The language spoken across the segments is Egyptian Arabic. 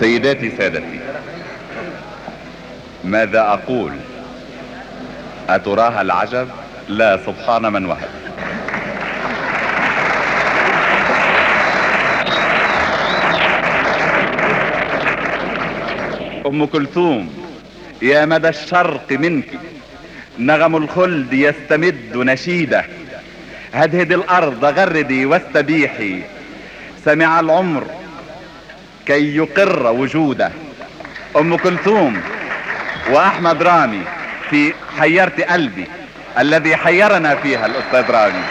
سيداتي سادتي ماذا اقول اتراها العجب لا سبحان من وهب ام كلثوم يا مدى الشرق منك نغم الخلد يستمد نشيده هدهد الارض غردي واستبيحي سمع العمر كي يقر وجوده ام كلثوم واحمد رامي في حيرت قلبي الذي حيرنا فيها الاستاذ رامي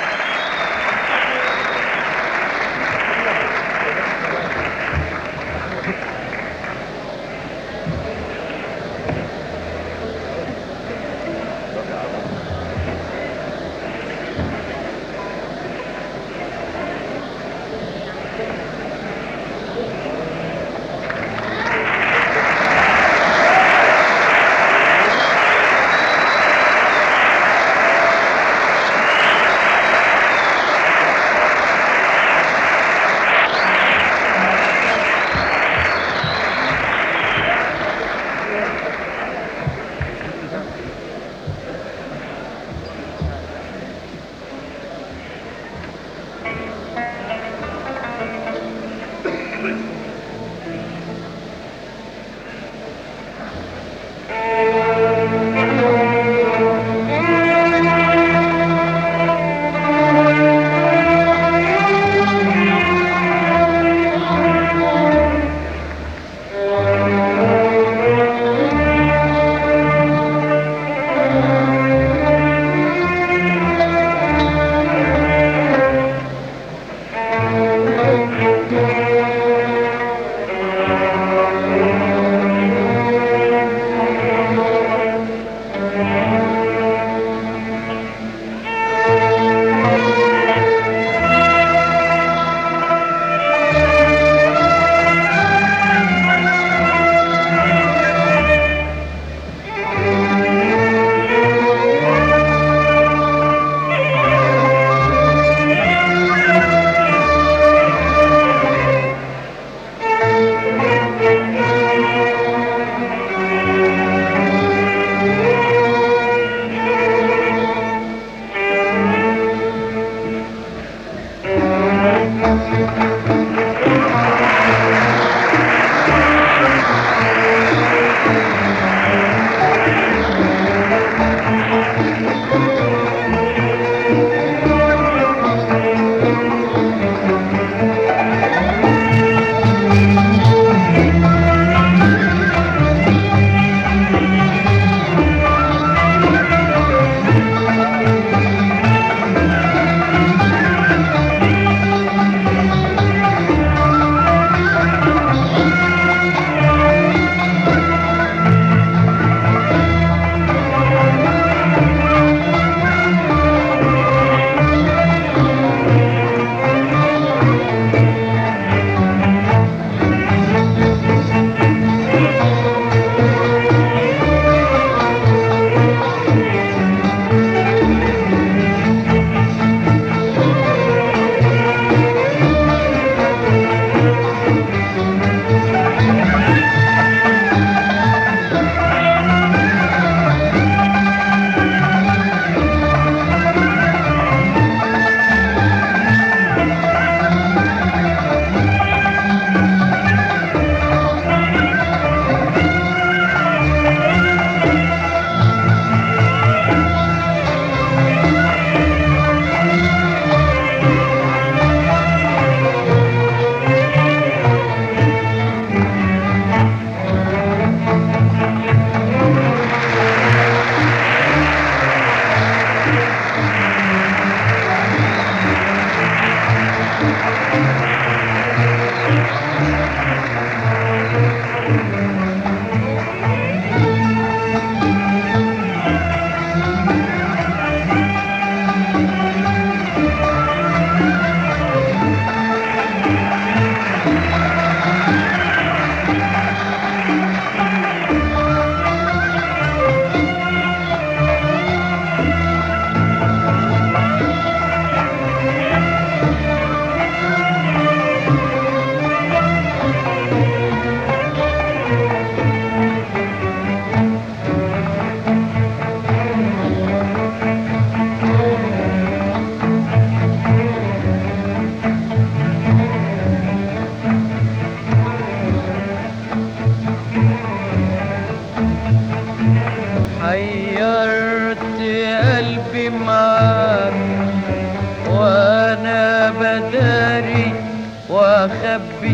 واخبي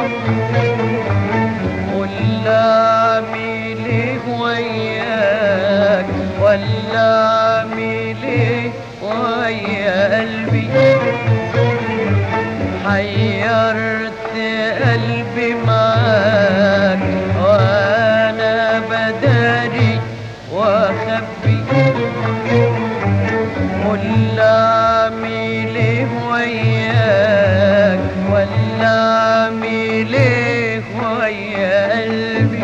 ولا اعمل ايه وياك ولا اعمل ايه ويا قلبي حيرت قلبي معاك وانا بداري واخبي ولا اعمل ايه وياك ولا اعمل ايه ويا قلبي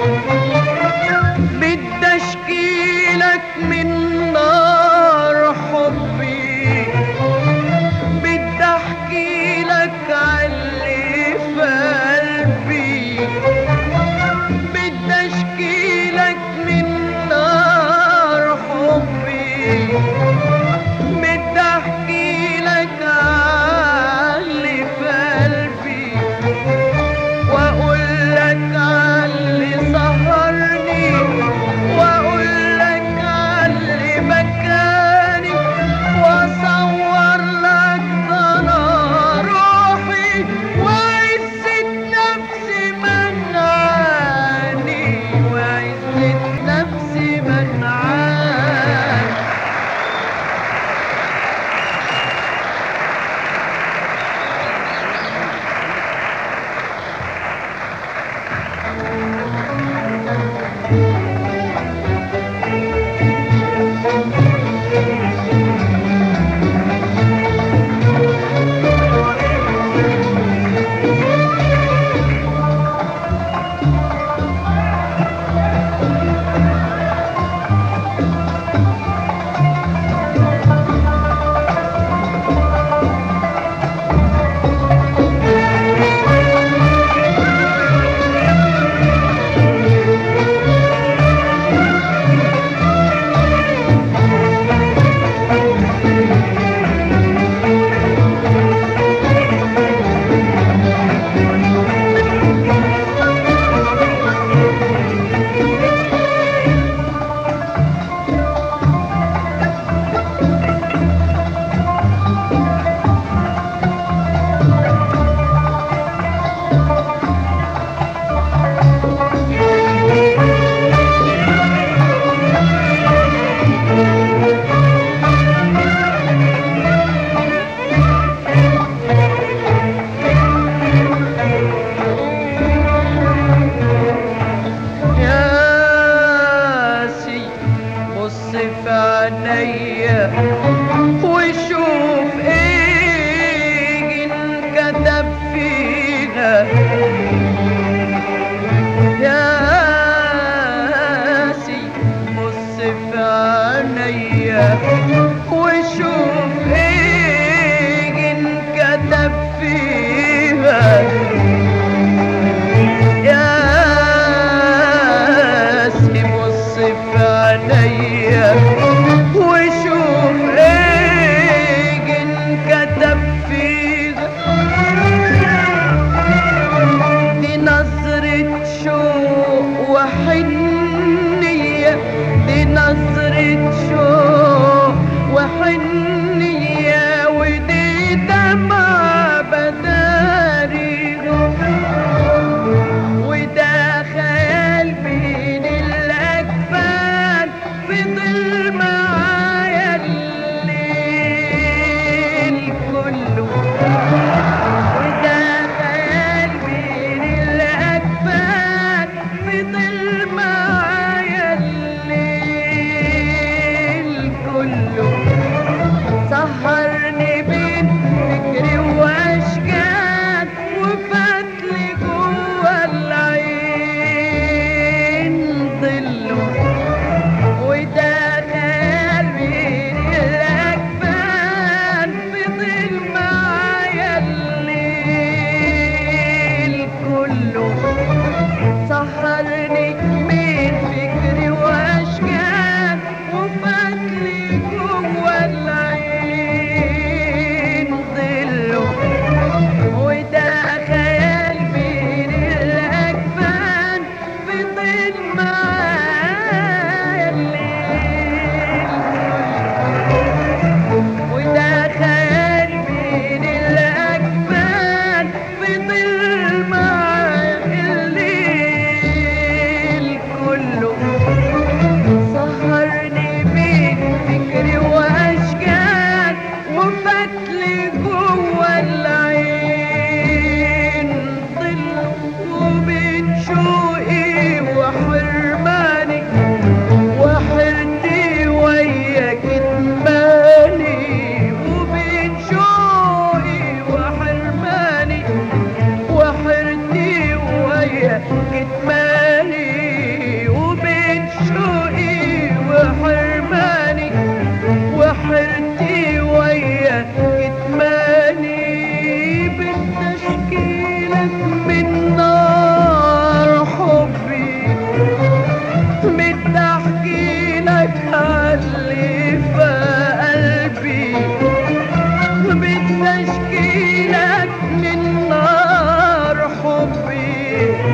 بدي اشكيلك من نار حبي بدي احكي لك عاللي في قلبي بدي اشكي لك من نار حبي بدي احكي لك عاللي في قلبي واقول لك عاللي سهرني واقول لك عاللي بكاني واصور لك ضنا روحي وعزة نفسي منعاني وعزة نفسي منعاني ياسي بص في عينيا وشوف ايه انكتب فيها ياسي بص في عينيا وشوف ايه انكتب فيها يا سي بص في عينيا وشوف ايه انكتب فيها دي نظرة شوق وحنية دي نظرة شوق وحنية ودي دمعة بداريها وده خيال بين الأكفان فضل معايا الليل كله وده خيال بين الأكفان فضل معايا الليل كله اللي جوه العين ضل وبين شوقي وحرماني وحرتي وياك اتماني وبين شوقي وحرماني وحرتي وياك اتماني وبين شوقي وحرماني وحرتي وياك اتماني بالتشكيلك من نار حبي بدي احكي لك عاللي في قلبي بدي اشكي لك من نار حبي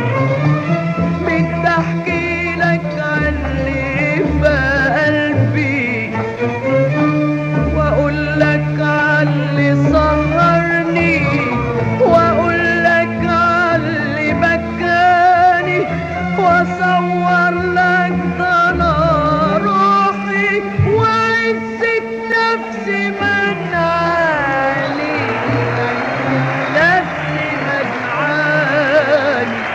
بدي احكي لك عاللي في قلبي واقول لك عاللي سهرني واقول لك عاللي بكاني واصور لك ضنا روحي وعزة نفسي منعاني نفسي منعاني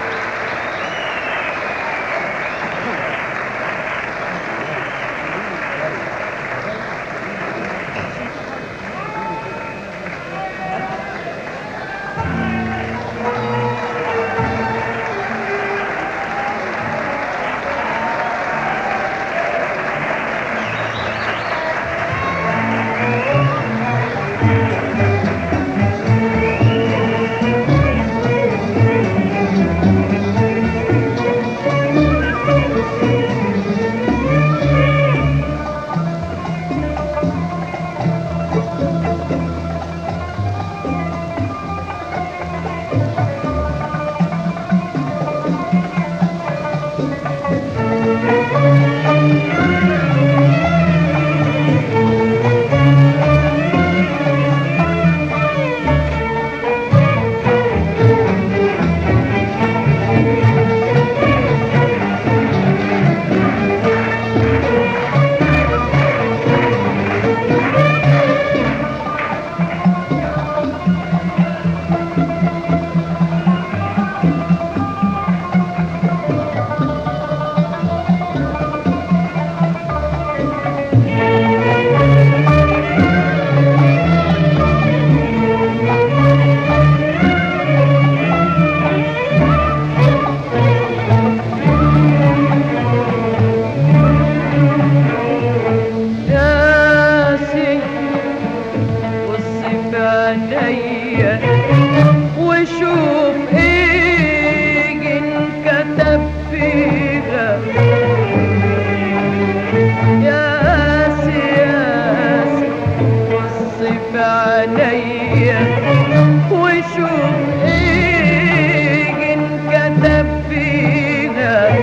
ياسي بص في عينيا وشوف ايه انكتب فيها ياسي ياسي بص في عينيا وشوف ايه انكتب فيها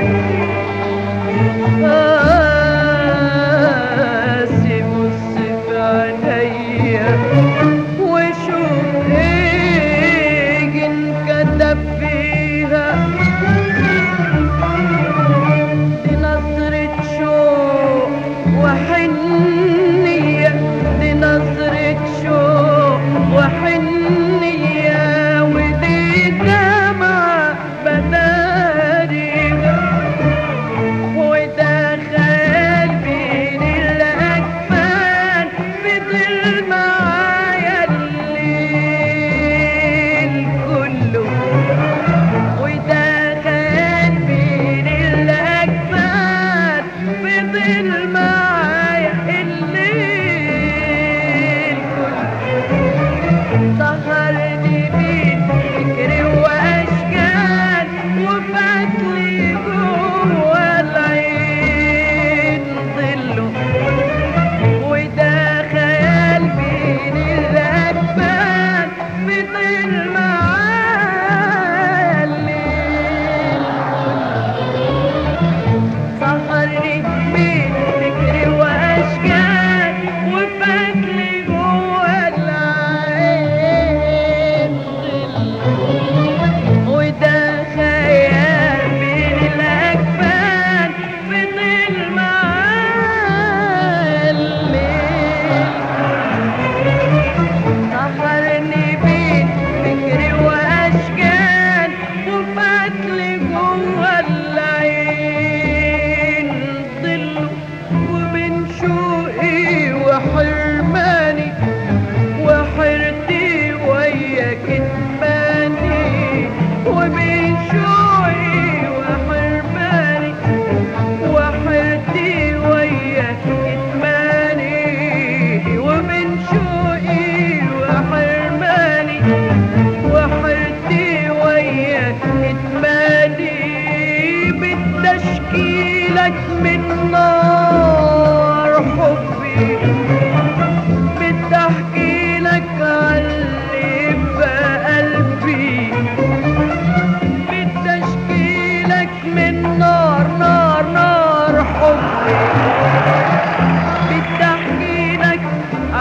قاسي بص في عينيا وشوف ايه انكتب فيها دي نظرة شوق وحنية دي نظرة شوق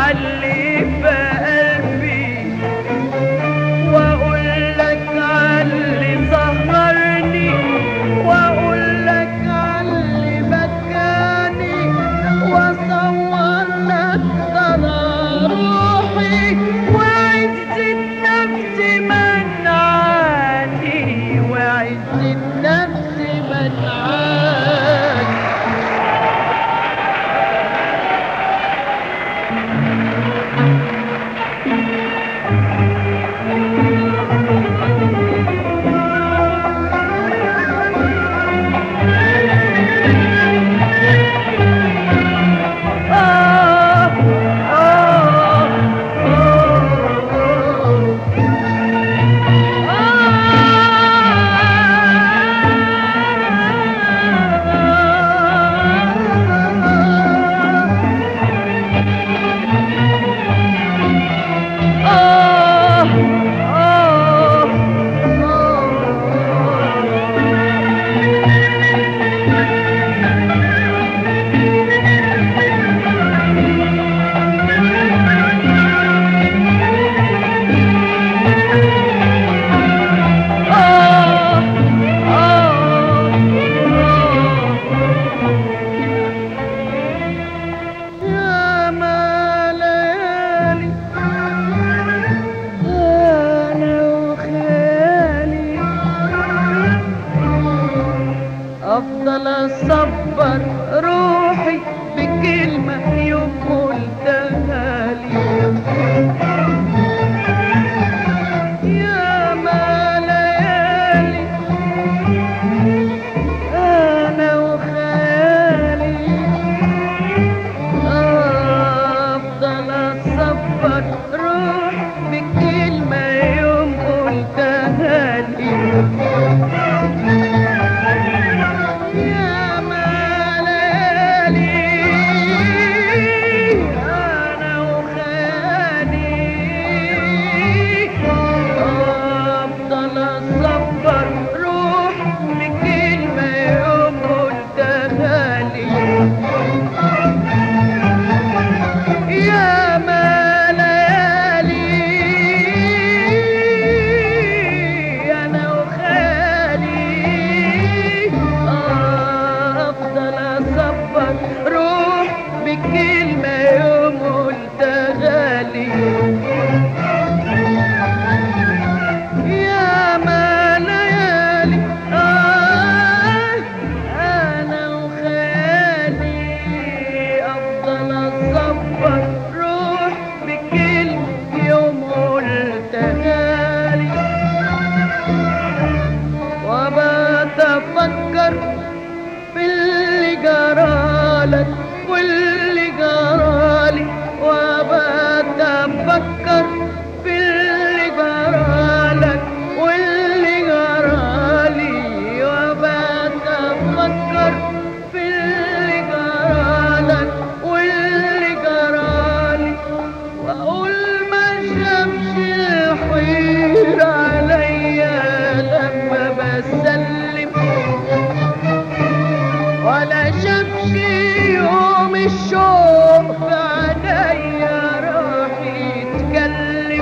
علي في قلبي واقول لك علي سهرني واقول لك علي بكاني واصور لك ضنا روحي وعزة نفسي منعاني وعزة نفسي منعاني آه آه يا ما ليالي أنا وخيالي أفضل أصبر روحي بكلمة يوم قلتها لي يا ما ليالي أنا وخيالي أفضل أصبر روح بكلمة يوم قلتها لي يا ما ليالي أنا وخيالي أفضل أصبر روح بكلمة يوم قلتها لي يا ما ليالي انا وخالي افضل اصبر روح بكلمه يوم قلتها لي يا ما ليالي آه أنا وخيالي أفضل أصبر روح بكلمة يوم قلتها لي وبقيت أفكر في اللي جرالك واللي جرالي وبقيت أفكر في اللي جرالك واللي جرالي وبقيت أفكر في اللي جرالك واللي جرالي وأقول ما شافش الحير عليا لما بسلم ولا شافش يوم الشوق في عينيا راح يتكلم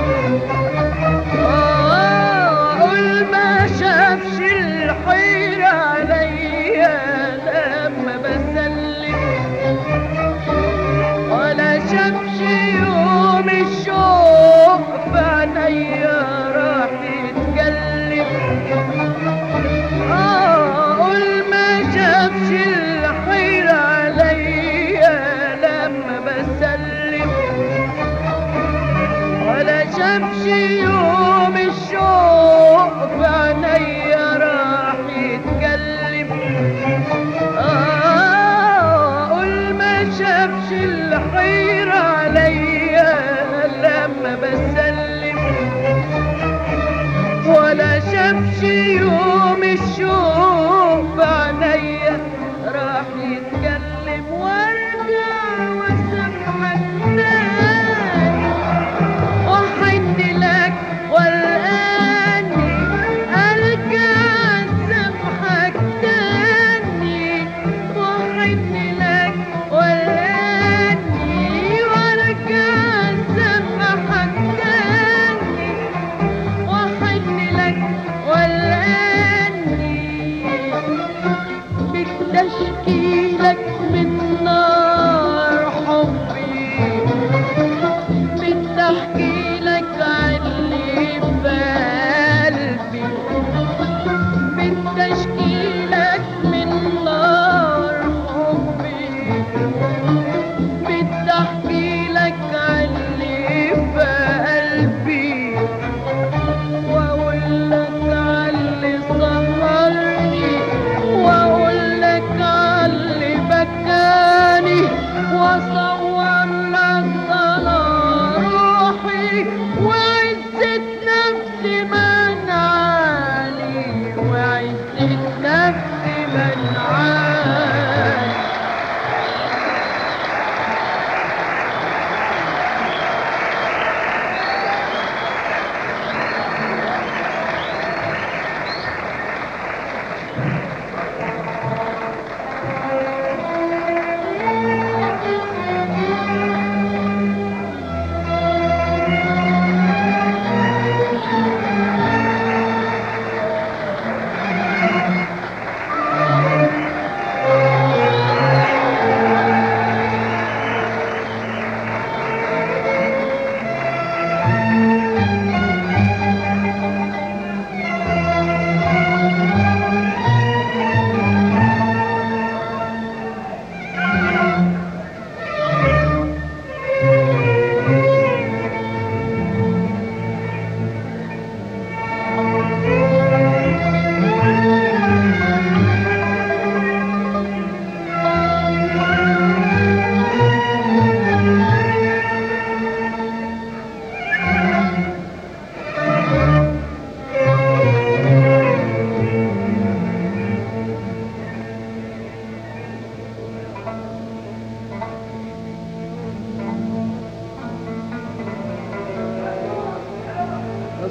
آه، قول ما شافش الحير عليا لما بسلم ولا شافش يوم الشوق في عينيا راح يتكلم آه، قول ما شافش الحيرة عليا لما بسلم ولا شافش يوم الشوق في عينيا راح يتكلم آه، قول ما شافش الحيرة عليا لما بسلم ولا شافش يوم الشوق بعينيا راح يتكلم وارجع واسمعك تاني وحن لك والاني القى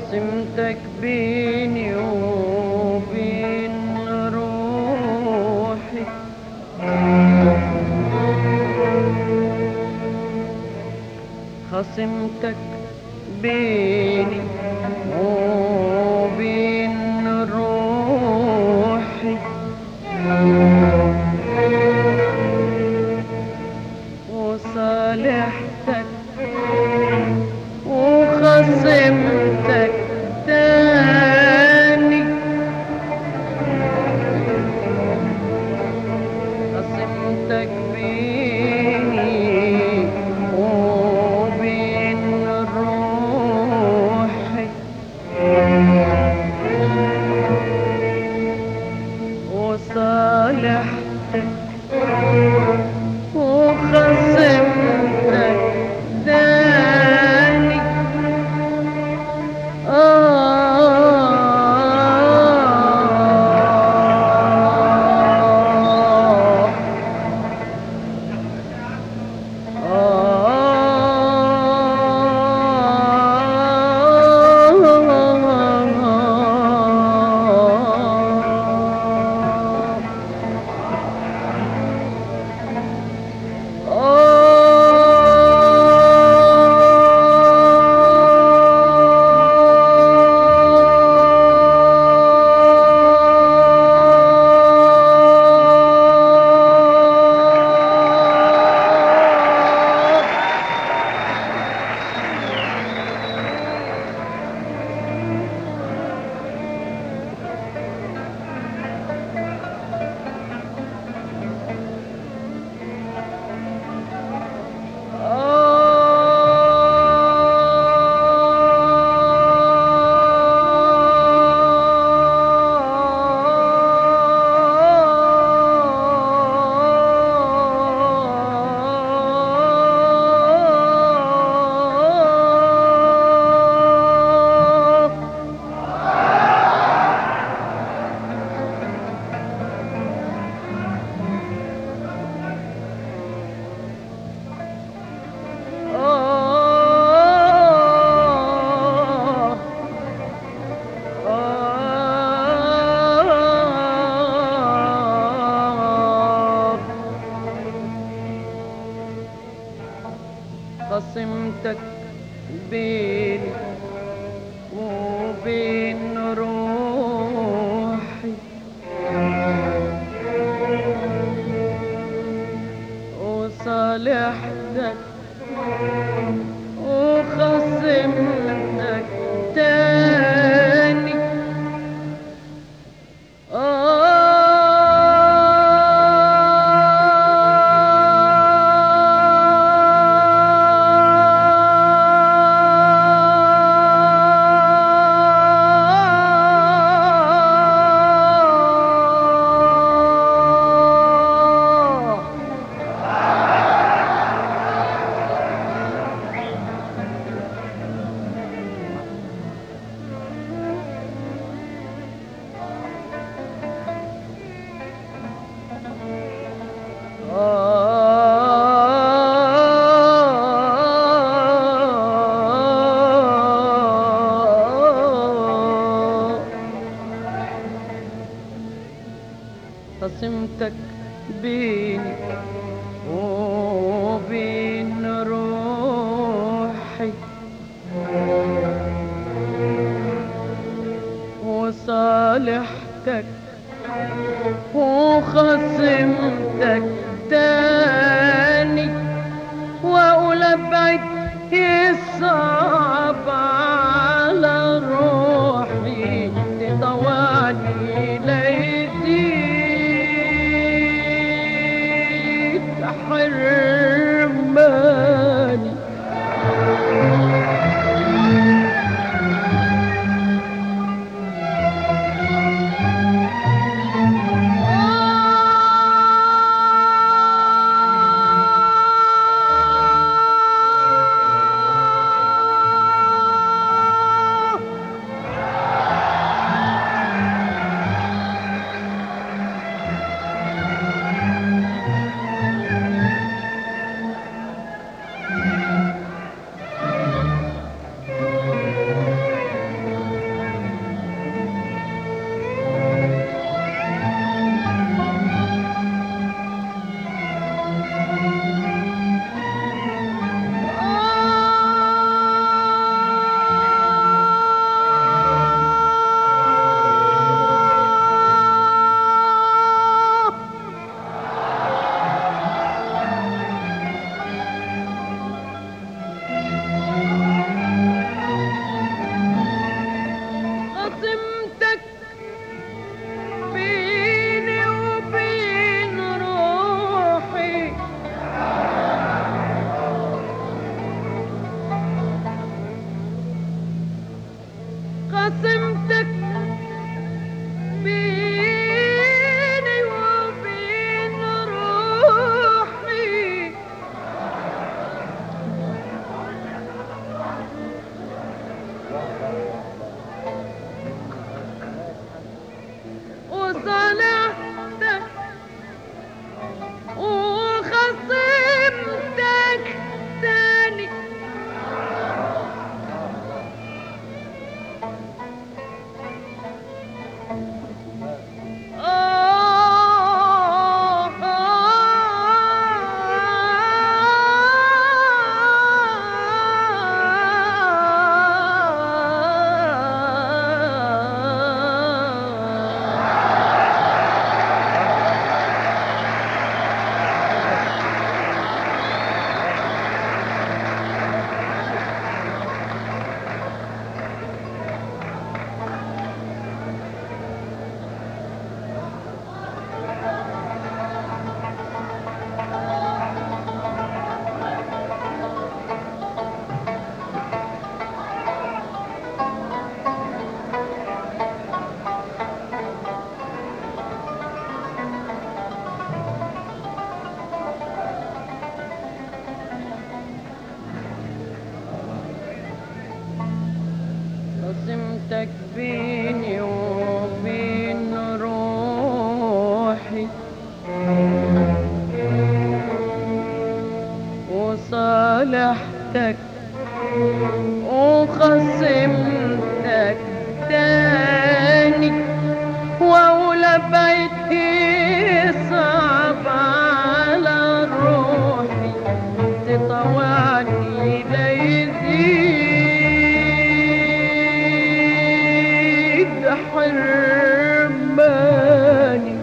خصمتك بيني وبين روحي خصمتك بيني وبين روحي وصالحتك وخصمتك تاني خصمتك بيني وبين روحي وصالحتك وخصمتك داني آه آه خصمتك بيني وبين روحي وصالحتك وخصمتك تاني آه خصمتك بيني وبين روحي وصالحتك وخصمتك تاني واقول ابعد يصعب على روحي تطوعني ليزيد حرماني خصمتك بيني وبين روحي وصالحتك وخصمتك تاني آه قسمتك بيني وبين روحي وصالحتك وخصمتك تاني واولى بيتي صعب على روحي تطوعني لا يزيد حرماني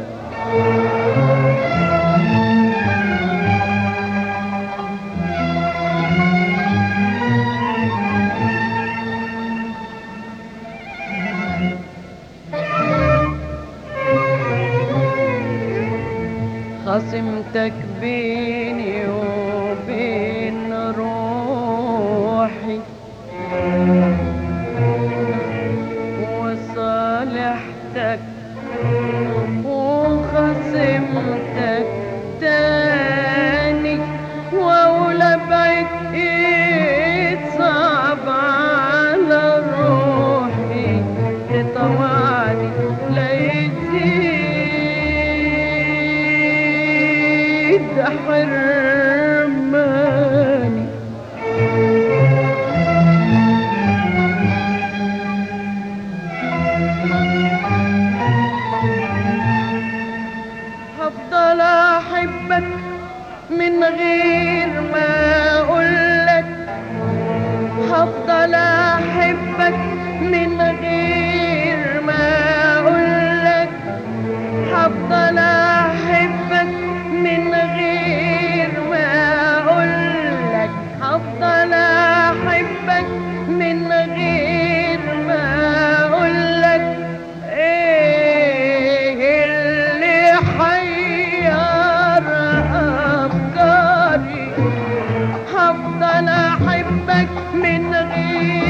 خصمتك بيني وبين روحي وصالحتك وخصمتك تاني واولى بعيد صعب على روحي تطوعني لا يزيد حرماني هفضل احبك من غير ما اقولك هفضل احبك من غير ما اقولك هفضل احبك من غير ما اقولك هفضل احبك من غير ما اقولك ايه اللي حير افكاري هفضل احبك من غير